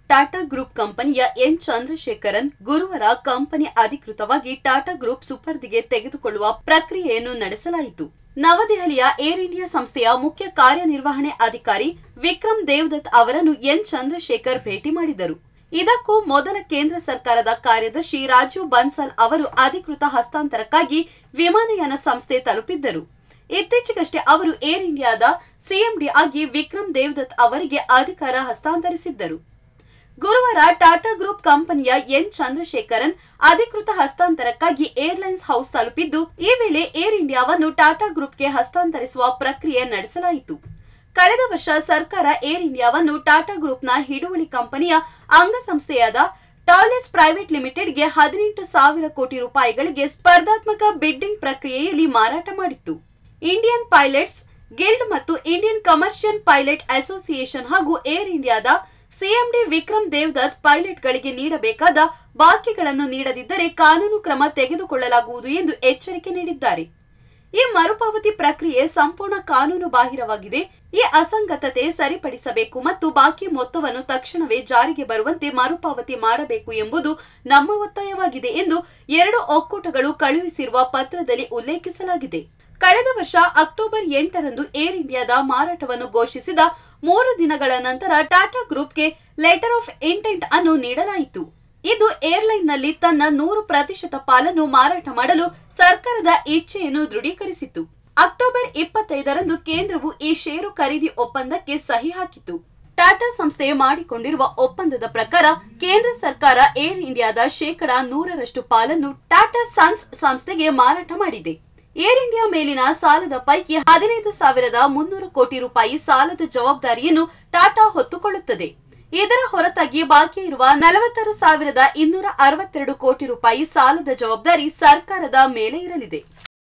Tata group ಕಂಪನಿಯ N Chandrasekaran ಗುರುವಾರ ಕಂಪನಿ ಅಧಿಕೃತವಾಗಿ ಟಾಟಾ ಗ್ರೂಪ್ ಸುಪರ್ದಿಗೆ ತೆಗೆದುಕೊಳ್ಳುವ ಪ್ರಕ್ರಿಯೆಯನ್ನು ನಡೆಸಲಾಯಿತು ನವದೆಹಲಿಯ ಏರ್ ಇಂಡಿಯಾ ಸಂಸ್ಥೆಯ ಮುಖ್ಯ ಕಾರ್ಯನಿರ್ವಹಣೆ ಅಧಿಕಾರಿ ವಿಕ್ರಮ್ ದೇವದತ್ ಅವರನ್ನು ಎನ್ ಚಂದ್ರಶೇಖರ್ ಭೇಟಿ ಮಾಡಿದರು ಇದಕ್ಕೂ ಮೊದಲ ಕೇಂದ್ರ ಸರ್ಕಾರದ ಕಾರ್ಯದರ್ಶಿ ರಾಜೀವ್ ಬನ್ಸಲ್ ಅವರು ಅಧಿಕೃತ ಹಸ್ತಾಂತರಕ್ಕಾಗಿ ವಿಮಾನಯಾನ ಸಂಸ್ಥೆ ತಲುಪಿದ್ದರು ಇತ್ತೀಚೆಗಷ್ಟೇ ಅವರು ಏರ್ ಇಂಡಿಯಾದ ಸಿಎಂಡಿ ಆಗಿ ವಿಕ್ರಮ್ ದೇವದತ್ ಅವರಿಗೆ ಅಧಿಕಾರ ಹಸ್ತಾಂತರಿಸಿದ್ದರು ಗುರುವಾರ ಟಾಟಾ ಗ್ರೂಪ್ ಕಂಪನಿಯ ಎನ್ ಚಂದ್ರಶೇಖರನ್ ಅಧಿಕೃತ ಹಸ್ತಾಂತರಕ್ಕಾಗಿ ಏರ್ಲೈನ್ಸ್ ಹೌಸ್ ತಲುಪಿದ್ದು ಈ ವೇಳೆ ಏರ್ ಇಂಡಿಯಾವನ್ನು ಟಾಟಾ ಗ್ರೂಪ್ಗೆ ಹಸ್ತಾಂತರಿಸುವ ಪ್ರಕ್ರಿಯೆ ನಡೆಸಲಾಯಿತು ಕಳೆದ ವರ್ಷ ಸರ್ಕಾರ ಏರ್ ಇಂಡಿಯಾವನ್ನು ಟಾಟಾ ಗ್ರೂಪ್ನ ಹಿಡುವಳಿ ಕಂಪನಿಯ ಅಂಗಸಂಸ್ಥೆಯಾದ ಟಾಲೆಸ್ ಪ್ರೈವೇಟ್ ಲಿಮಿಟೆಡ್ಗೆ ಹದಿನೆಂಟು ಸಾವಿರ ಕೋಟಿ ರೂಪಾಯಿಗಳಿಗೆ ಸ್ಪರ್ಧಾತ್ಮಕ ಬಿಡ್ಡಿಂಗ್ ಪ್ರಕ್ರಿಯೆಯಲ್ಲಿ ಮಾರಾಟ ಮಾಡಿತ್ತು ಇಂಡಿಯನ್ ಪೈಲಟ್ಸ್ ಗಿಲ್ಡ್ ಮತ್ತು ಇಂಡಿಯನ್ ಕಮರ್ಷಿಯಲ್ ಪೈಲಟ್ ಅಸೋಸಿಯೇಷನ್ ಹಾಗೂ ಏರ್ ಇಂಡಿಯಾದ ಸಿಎಂಡಿ ವಿಕ್ರಮ್ ದೇವದತ್ ಪೈಲಟ್ಗಳಿಗೆ ನೀಡಬೇಕಾದ ಬಾಕಿಗಳನ್ನು ನೀಡದಿದ್ದರೆ ಕಾನೂನು ಕ್ರಮ ತೆಗೆದುಕೊಳ್ಳಲಾಗುವುದು ಎಂದು ಎಚ್ಚರಿಕೆ ನೀಡಿದ್ದಾರೆ ಈ ಮರುಪಾವತಿ ಪ್ರಕ್ರಿಯೆ ಸಂಪೂರ್ಣ ಕಾನೂನು ಬಾಹಿರವಾಗಿದೆ ಈ ಅಸಂಗತತೆ ಸರಿಪಡಿಸಬೇಕು ಮತ್ತು ಬಾಕಿ ಮೊತ್ತವನ್ನು ತಕ್ಷಣವೇ ಜಾರಿಗೆ ಬರುವಂತೆ ಮರುಪಾವತಿ ಮಾಡಬೇಕು ಎಂಬುದು ನಮ್ಮ ಒತ್ತಾಯವಾಗಿದೆ ಎಂದು ಎರಡು ಒಕ್ಕೂಟಗಳು ಕಳುಹಿಸಿರುವ ಪತ್ರದಲ್ಲಿ ಉಲ್ಲೇಖಿಸಲಾಗಿದೆ ಕಳೆದ ವರ್ಷ ಅಕ್ಟೋಬರ್ ಎಂಟರಂದು ಏರ್ ಇಂಡಿಯಾದ ಮಾರಾಟವನ್ನು ಘೋಷಿಸಿದ ಮೂರು ದಿನಗಳ ನಂತರ ಟಾಟಾ ಗ್ರೂಪ್ಗೆ ಲೆಟರ್ ಆಫ್ ಇಂಟೆಂಟ್ ಅನ್ನು ನೀಡಲಾಯಿತು ಇದು ಏರ್ಲೈನ್ನಲ್ಲಿ ತನ್ನ ನೂರು ಪ್ರತಿಶತ ಪಾಲನ್ನು ಮಾರಾಟ ಮಾಡಲು ಸರ್ಕಾರದ ಇಚ್ಛೆಯನ್ನು ದೃಢೀಕರಿಸಿತು ಅಕ್ಟೋಬರ್ ಇಪ್ಪತ್ತೈದರಂದು ಕೇಂದ್ರವು ಈ ಷೇರು ಖರೀದಿ ಒಪ್ಪಂದಕ್ಕೆ ಸಹಿ ಹಾಕಿತು ಟಾಟಾ ಸಂಸ್ಥೆ ಮಾಡಿಕೊಂಡಿರುವ ಒಪ್ಪಂದದ ಪ್ರಕಾರ ಕೇಂದ್ರ ಸರ್ಕಾರ ಏರ್ ಇಂಡಿಯಾದ ಶೇಕಡಾ ನೂರರಷ್ಟು ಪಾಲನ್ನು ಟಾಟಾ ಸನ್ಸ್ ಸಂಸ್ಥೆಗೆ ಮಾರಾಟ ಮಾಡಿದೆ ಏರ್ ಇಂಡಿಯಾ ಮೇಲಿನ ಸಾಲದ ಪೈಕಿ ಹದಿನೈದು ಸಾವಿರದ ಮುನ್ನೂರು ಕೋಟಿ ರೂಪಾಯಿ ಸಾಲದ ಜವಾಬ್ದಾರಿಯನ್ನು ಟಾಟಾ ಹೊತ್ತುಕೊಳ್ಳುತ್ತದೆ ಇದರ ಹೊರತಾಗಿ ಬಾಕಿ ಇರುವ ನಲವತ್ತಾರು ಸಾವಿರದ ಇನ್ನೂರ ಅರವತ್ತೆರಡು ಕೋಟಿ ರೂಪಾಯಿ ಸಾಲದ ಜವಾಬ್ದಾರಿ ಸರ್ಕಾರದ ಮೇಲೆ ಇರಲಿದೆ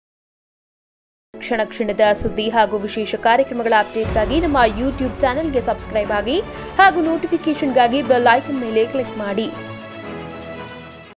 ಕ್ಷಣ ಕ್ಷಣದ ಸುದ್ದಿ ಹಾಗೂ ವಿಶೇಷ ಕಾರ್ಯಕ್ರಮಗಳ ಅಪ್ಡೇಟ್ಗಾಗಿ ನಮ್ಮ ಯೂಟ್ಯೂಬ್ ಚಾನೆಲ್ಗೆ ಸಬ್ಸ್ಕ್ರೈಬ್ ಆಗಿ ಹಾಗೂ ನೋಟಿಫಿಕೇಷನ್ಗಾಗಿ ಬೆಲ್ ಐಕನ್ ಮೇಲೆ ಕ್ಲಿಕ್ ಮಾಡಿ